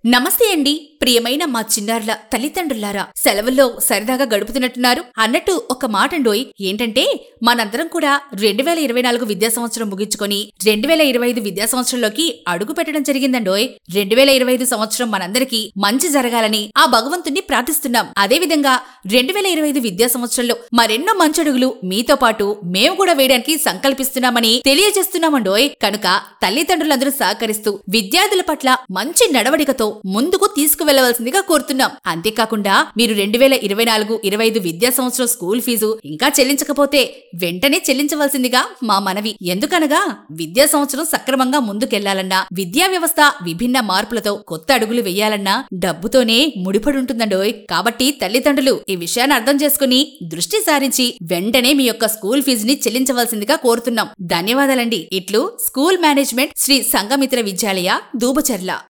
నమస్తే అండి ప్రియమైన మా చిన్నారుల తల్లిదండ్రులారా సెలవుల్లో సరదాగా గడుపుతున్నట్టున్నారు అన్నట్టు ఒక మాట అండోయ్ ఏంటంటే మనందరం కూడా రెండు వేల ఇరవై నాలుగు విద్యా సంవత్సరం ముగించుకొని రెండు వేల ఇరవై ఐదు విద్యా సంవత్సరంలోకి అడుగు పెట్టడం జరిగిందండోయ్ రెండు వేల ఇరవై ఐదు సంవత్సరం మనందరికీ మంచి జరగాలని ఆ భగవంతుణ్ణి ప్రార్థిస్తున్నాం అదేవిధంగా రెండు వేల ఇరవై ఐదు విద్యా సంవత్సరంలో మరెన్నో మంచడుగులు మీతో పాటు మేము కూడా వేయడానికి సంకల్పిస్తున్నామని తెలియజేస్తున్నామండోయ్ కనుక తల్లిదండ్రులందరూ సహకరిస్తూ విద్యార్థుల పట్ల మంచి నడవడికతో ముందుకు తీసుకువెళ్లవలసిందిగా కోరుతున్నాం అంతేకాకుండా మీరు రెండు వేల ఇరవై నాలుగు ఇరవై ఐదు విద్యా సంవత్సరం స్కూల్ ఫీజు ఇంకా చెల్లించకపోతే వెంటనే చెల్లించవలసిందిగా మా మనవి ఎందుకనగా విద్యా సంవత్సరం సక్రమంగా ముందుకెళ్లాలన్నా విద్యా వ్యవస్థ విభిన్న మార్పులతో కొత్త అడుగులు వేయాలన్నా డబ్బుతోనే ముడిపడుంటుందండోయ్ కాబట్టి తల్లిదండ్రులు ఈ విషయాన్ని అర్థం చేసుకుని దృష్టి సారించి వెంటనే మీ యొక్క స్కూల్ ఫీజుని చెల్లించవలసిందిగా కోరుతున్నాం ధన్యవాదాలండి ఇట్లు స్కూల్ మేనేజ్మెంట్ శ్రీ సంగమిత్ర విద్యాలయ దూబచర్ల